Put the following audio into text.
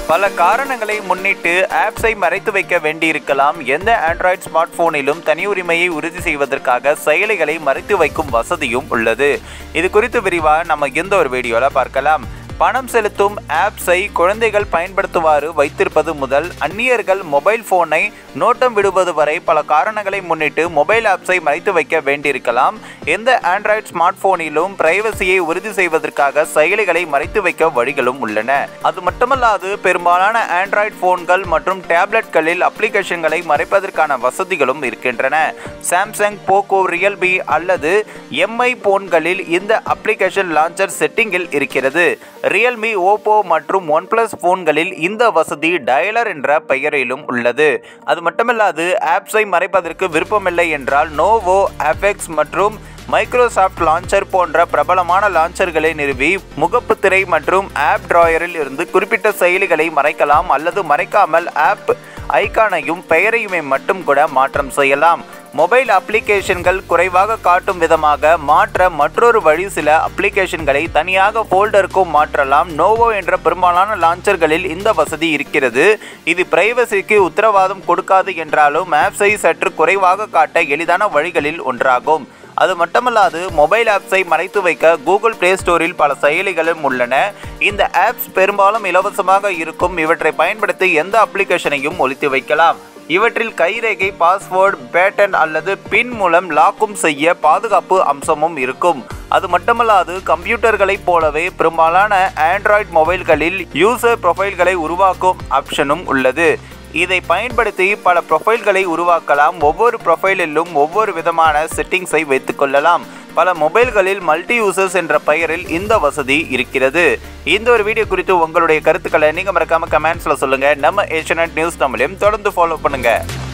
பல காரணங்களை முன்னிட்டு ஆப்ஸை மறைத்து வைக்க வேண்டியிருக்கலாம் எந்த ஆண்ட்ராய்டு ஸ்மார்ட் போனிலும் தனி உரிமையை உறுதி செய்வதற்காக செயலிகளை மறைத்து வைக்கும் வசதியும் உள்ளது இது குறித்து விரிவாக நம்ம இந்த ஒரு வீடியோவில் பார்க்கலாம் பணம் செலுத்தும் ஆப்ஸை குழந்தைகள் பயன்படுத்துமாறு வைத்திருப்பது முதல் அந்நியர்கள் மொபைல் போனை நோட்டம் விடுவது வரை பல காரணங்களை முன்னிட்டு மொபைல் ஆப்ஸை மறைத்து வைக்க வேண்டியிருக்கலாம் எந்த ஆண்ட்ராய்டு ஸ்மார்ட் போனிலும் பிரைவசியை உறுதி செய்வதற்காக செயலிகளை மறைத்து வைக்க வழிகளும் உள்ளன அது மட்டுமல்லாது பெரும்பாலான ஆண்ட்ராய்டு போன்கள் மற்றும் டேப்லெட்களில் அப்ளிகேஷன்களை மறைப்பதற்கான வசதிகளும் இருக்கின்றன சாம்சங் போகோ ரியல்மி அல்லது எம்ஐ போன்களில் இந்த அப்ளிகேஷன் லான்ச்சர் செட்டிங்கில் இருக்கிறது ரியல்மி ஓப்போ மற்றும் ஒன் பிளஸ் போன்களில் இந்த வசதி டயலர் என்ற பெயரிலும் உள்ளது அது மட்டுமல்லாது ஆப்ஸை மறைப்பதற்கு விருப்பமில்லை என்றால் நோவோ ஆஃபெக்ஸ் மற்றும் மைக்ரோசாஃப்ட் லான்ச்சர் போன்ற பிரபலமான லான்ச்சர்களை நிறுவி முகப்பு திரை மற்றும் ஆப் டிராயரில் இருந்து குறிப்பிட்ட செயலிகளை மறைக்கலாம் அல்லது மறைக்காமல் ஆப் ஐகானையும் பெயரையுமே மட்டும் கூட மாற்றம் செய்யலாம் மொபைல் அப்ளிகேஷன்கள் குறைவாக காட்டும் விதமாக மாற்ற மற்றொரு வழி சில அப்ளிகேஷன்களை தனியாக ஃபோல்டருக்கும் மாற்றலாம் நோவோ என்ற பெரும்பாலான லான்ச்சர்களில் இந்த வசதி இருக்கிறது இது பிரைவசிக்கு உத்தரவாதம் கொடுக்காது என்றாலும் ஆப்ஸை சற்று குறைவாக காட்ட எளிதான வழிகளில் ஒன்றாகும் அது மட்டுமல்லாது மொபைல் ஆப்ஸை மறைத்து வைக்க கூகுள் பிளே ஸ்டோரில் பல செயலிகளும் உள்ளன இந்த ஆப்ஸ் பெரும்பாலும் இலவசமாக இருக்கும் இவற்றை பயன்படுத்தி எந்த அப்ளிகேஷனையும் ஒழித்து வைக்கலாம் இவற்றில் கைரேகை பாஸ்வேர்டு பேட்டன் அல்லது பின் மூலம் லாக்கும் செய்ய பாதுகாப்பு அம்சமும் இருக்கும் அது மட்டுமல்லாது கம்ப்யூட்டர்களைப் போலவே பெரும்பாலான ஆண்ட்ராய்டு மொபைல்களில் யூசர் ப்ரொஃபைல்களை உருவாக்கும் ஆப்ஷனும் உள்ளது இதை பயன்படுத்தி பல ப்ரொஃபைல்களை உருவாக்கலாம் ஒவ்வொரு ப்ரொஃபைலிலும் ஒவ்வொரு விதமான செட்டிங்ஸை வைத்துக்கொள்ளலாம் பல மொபைல்களில் மல்டி யூசர்ஸ் என்ற பெயரில் இந்த வசதி இருக்கிறது இந்த ஒரு வீடியோ குறித்து உங்களுடைய கருத்துக்களை நீங்கள் மறக்காம கமெண்ட்ஸில் சொல்லுங்கள் நம்ம ஏஷியநெட் நியூஸ் தமிழையும் தொடர்ந்து ஃபாலோ பண்ணுங்கள்